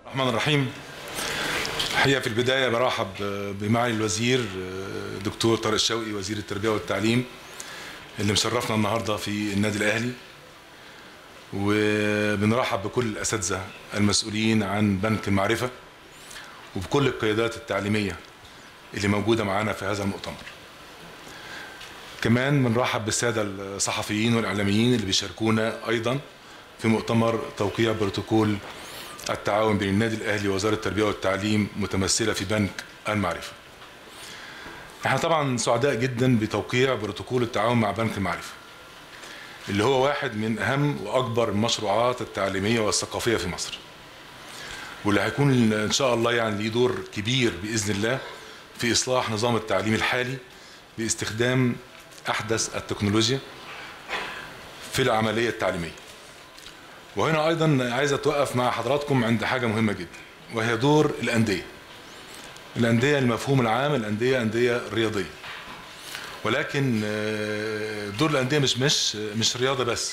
الرحمن الرحيم الحقيقه في البدايه برحب بمعالي الوزير دكتور طارق الشوقي وزير التربيه والتعليم اللي مشرفنا النهارده في النادي الاهلي وبنرحب بكل الاساتذه المسؤولين عن بنك المعرفه وبكل القيادات التعليميه اللي موجوده معانا في هذا المؤتمر كمان بنرحب بالساده الصحفيين والاعلاميين اللي بيشاركونا ايضا في مؤتمر توقيع بروتوكول التعاون بين النادي الاهلي ووزاره التربيه والتعليم متمثله في بنك المعرفه. احنا طبعا سعداء جدا بتوقيع بروتوكول التعاون مع بنك المعرفه. اللي هو واحد من اهم واكبر المشروعات التعليميه والثقافيه في مصر. واللي هيكون ان شاء الله يعني ليه دور كبير باذن الله في اصلاح نظام التعليم الحالي باستخدام احدث التكنولوجيا في العمليه التعليميه. وهنا ايضا عايز اتوقف مع حضراتكم عند حاجه مهمه جدا وهي دور الانديه الانديه المفهوم العام الانديه انديه رياضيه ولكن دور الانديه مش مش مش رياضه بس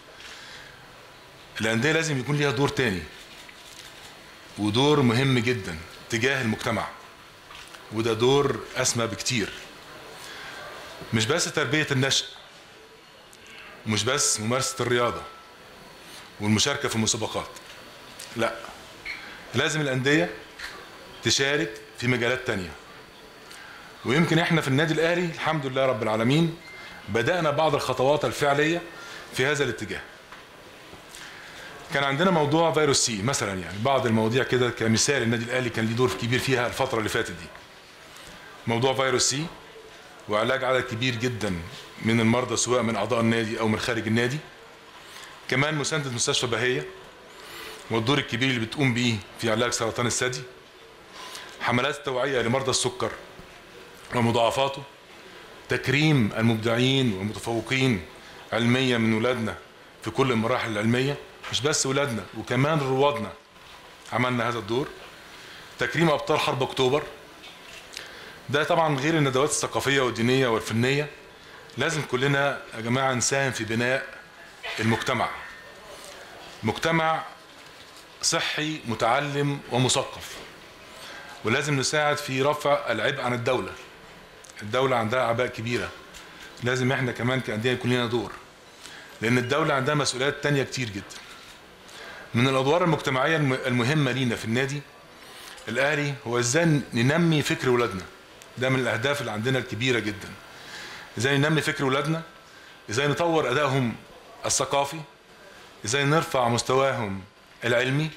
الانديه لازم يكون ليها دور تاني ودور مهم جدا تجاه المجتمع وده دور اسمى بكتير مش بس تربيه النشء مش بس ممارسه الرياضه والمشاركه في المسابقات لا لازم الانديه تشارك في مجالات تانية ويمكن احنا في النادي الاهلي الحمد لله رب العالمين بدانا بعض الخطوات الفعليه في هذا الاتجاه كان عندنا موضوع فيروس سي مثلا يعني بعض المواضيع كده كمثال النادي الاهلي كان ليه دور كبير فيها الفتره اللي فاتت دي موضوع فيروس سي وعلاج عدد كبير جدا من المرضى سواء من اعضاء النادي او من خارج النادي كمان مساندة مستشفى بهية والدور الكبير اللي بتقوم بيه في علاج سرطان الثدي حملات التوعية لمرضى السكر ومضاعفاته تكريم المبدعين والمتفوقين علميا من ولادنا في كل المراحل العلمية مش بس ولادنا وكمان روادنا عملنا هذا الدور تكريم أبطال حرب أكتوبر ده طبعا غير الندوات الثقافية والدينية والفنية لازم كلنا يا جماعة نساهم في بناء المجتمع مجتمع صحي متعلم ومثقف ولازم نساعد في رفع العبء عن الدولة الدولة عندها أعباء كبيرة لازم احنا كمان كأندية يكون لنا دور لأن الدولة عندها مسؤوليات تانية كتير جدا من الأدوار المجتمعية المهمة لينا في النادي الأهلي هو إزاي ننمي فكر ولادنا ده من الأهداف اللي عندنا الكبيرة جدا إزاي ننمي فكر ولادنا إزاي نطور أدائهم الثقافي ازاي نرفع مستواهم العلمي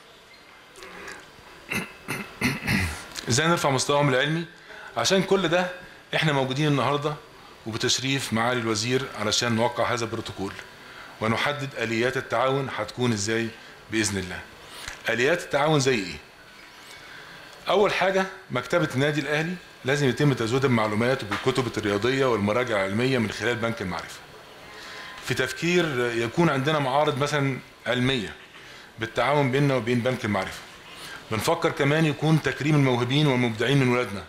ازاي نرفع مستواهم العلمي عشان كل ده احنا موجودين النهارده وبتشريف معالي الوزير علشان نوقع هذا البروتوكول ونحدد اليات التعاون هتكون ازاي باذن الله اليات التعاون زي ايه اول حاجه مكتبه النادي الاهلي لازم يتم تزويدها بالمعلومات وبالكتب الرياضيه والمراجع العلميه من خلال بنك المعرفه في تفكير يكون عندنا معارض مثلا علميه بالتعاون بيننا وبين بنك المعرفه بنفكر كمان يكون تكريم الموهوبين والمبدعين من ولادنا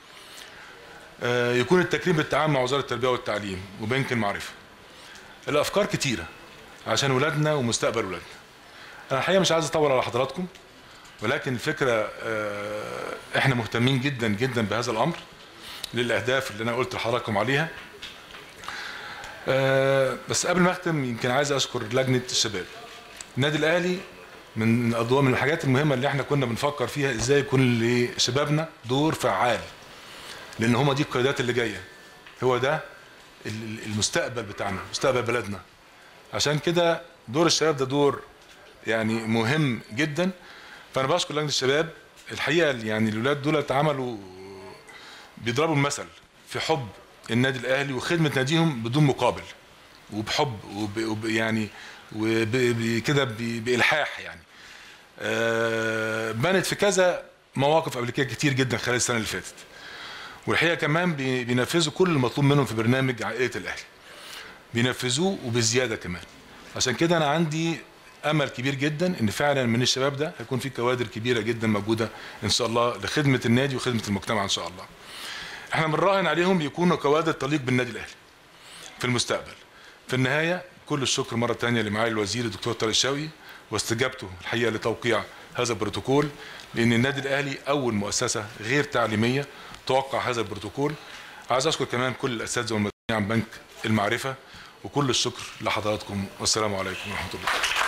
يكون التكريم بالتعاون مع وزاره التربيه والتعليم وبنك المعرفه الافكار كتيره عشان ولادنا ومستقبل ولادنا انا الحقيقه مش عايز اطول على حضراتكم ولكن الفكره احنا مهتمين جدا جدا بهذا الامر للاهداف اللي انا قلت لحضراتكم عليها أه بس قبل ما اختم يمكن عايز اشكر لجنه الشباب النادي الاهلي من الادوار من الحاجات المهمه اللي احنا كنا بنفكر فيها ازاي يكون لشبابنا دور فعال لان هما دي القيادات اللي جايه هو ده المستقبل بتاعنا مستقبل بلدنا عشان كده دور الشباب ده دور يعني مهم جدا فانا بشكر لجنه الشباب الحقيقه يعني الولاد دول اتعملوا بيضربوا المثل في حب النادي الاهلي وخدمه ناديهم بدون مقابل وبحب وب وب يعني وكده بالحاح يعني آه بنت في كذا مواقف قبل كده كتير جدا خلال السنه اللي فاتت والحقيقه كمان بينفذوا كل المطلوب منهم في برنامج عائله الاهلي بينفذوه وبزياده كمان عشان كده انا عندي امل كبير جدا ان فعلا من الشباب ده هيكون في كوادر كبيره جدا موجوده ان شاء الله لخدمه النادي وخدمه المجتمع ان شاء الله احنا بنراهن عليهم يكونوا كوادر تليق بالنادي الاهلي في المستقبل في النهايه كل الشكر مره ثانيه لمعالي الوزير الدكتور طارق الشوقي واستجابته الحقيقه لتوقيع هذا البروتوكول لان النادي الاهلي اول مؤسسه غير تعليميه توقع هذا البروتوكول عايز اشكر كمان كل الاساتذه والمسؤولين عن بنك المعرفه وكل الشكر لحضراتكم والسلام عليكم ورحمه الله